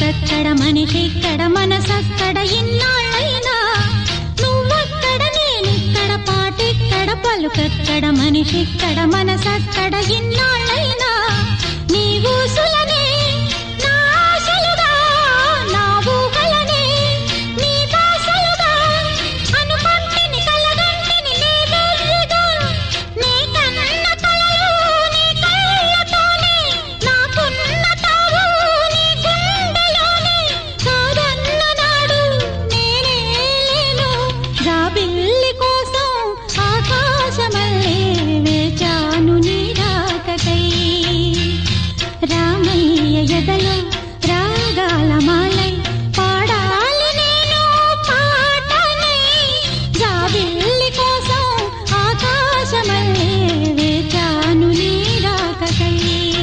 పలుకెక్కడ మనిషిక్కడ మనసక్కడ ఇన్నాళ్ళైనా నువ్వక్కడ నేనిక్కడ పాటిక్కడ పలుకెక్కడ మనిషిక్కడ మనసక్కడ ఇన్నాళ్ళైనా నీ ఊసులనే నా ఆశలుగా నా ఊహలనే నీ బాసలుగా అనుకుంటిని కలగంటిని నీ వెళ్ళిగా నీ కన్న కలలు నీ కళ్ళతోనే నాకున్న తావు నీ గుండెలోనే కాదన్న నాడు నేనే లేను జాబిల్లి కోసం ఆకాశమల్లే వేచాను నీ రాకకై రామయ్య ఎదలో రాగాల మాలై పాడాలి నేను పాటనై జాబిల్లి కోసం ఆకాశమల్లే వేచాను నీ రాకకై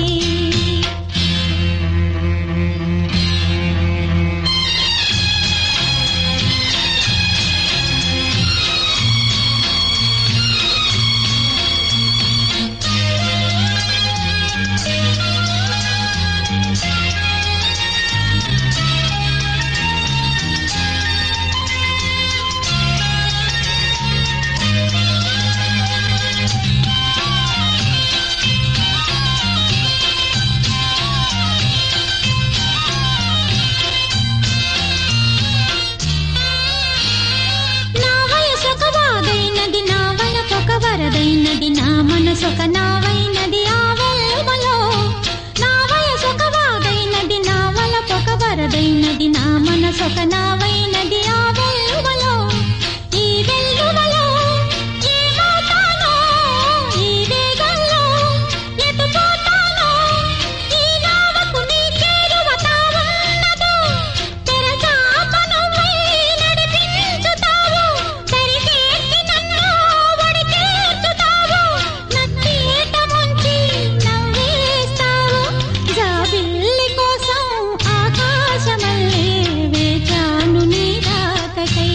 నా వయసొక వాగైనది నా వలపొక వరదైనది నా మనసొక నావైనది ఆ వెల్లువలో నా వయసొక వాగైనది నా వలపొక వరదైనది నా మనసొక నావైనది ఆ వెల్లువలో ఈ వెల్లువలో ఏమవుతానో ఈ వేగంలో ఎటు పోతానో ఈ నావకు నీ చేరువ తావున్నదో తెరచాప నువ్వై నడిపించుతావు సరిచేర్చి నన్ను ఒడి చేర్చుతావు నత్తేట ముంచి నవ్వేస్తావు జాబిల్లి కోసం ఆకాశమల్లే వేచాను నీ రాకకై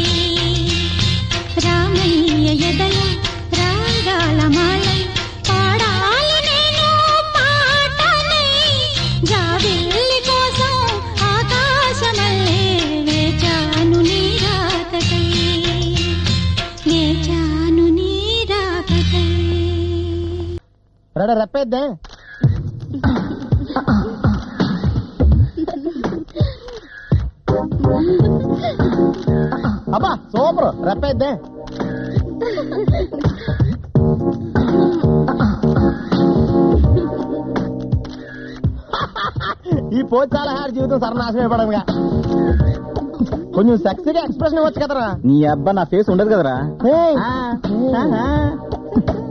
రామయ్య ఎదల రాగాల మాలై పాడాలి నేను పాటనై జాబిల్లి కోసం ఆకాశమల్లే వేచాను నీ రాకకై వేచాను నీ రాకకై రెడ రెప్పేద్దే అబ్బా సూపర్ రెప్పేద్దే ఈ పోచాల హారి జీవితం సర్వనాశనం అయిపోవడంగా కొంచెం సెక్సీగా ఎక్స్ప్రెషన్ ఇవ్వచ్చు కదరా నీ అబ్బా నా ఫేస్ ఉండదు కదరా ఏయ్. ఆహా.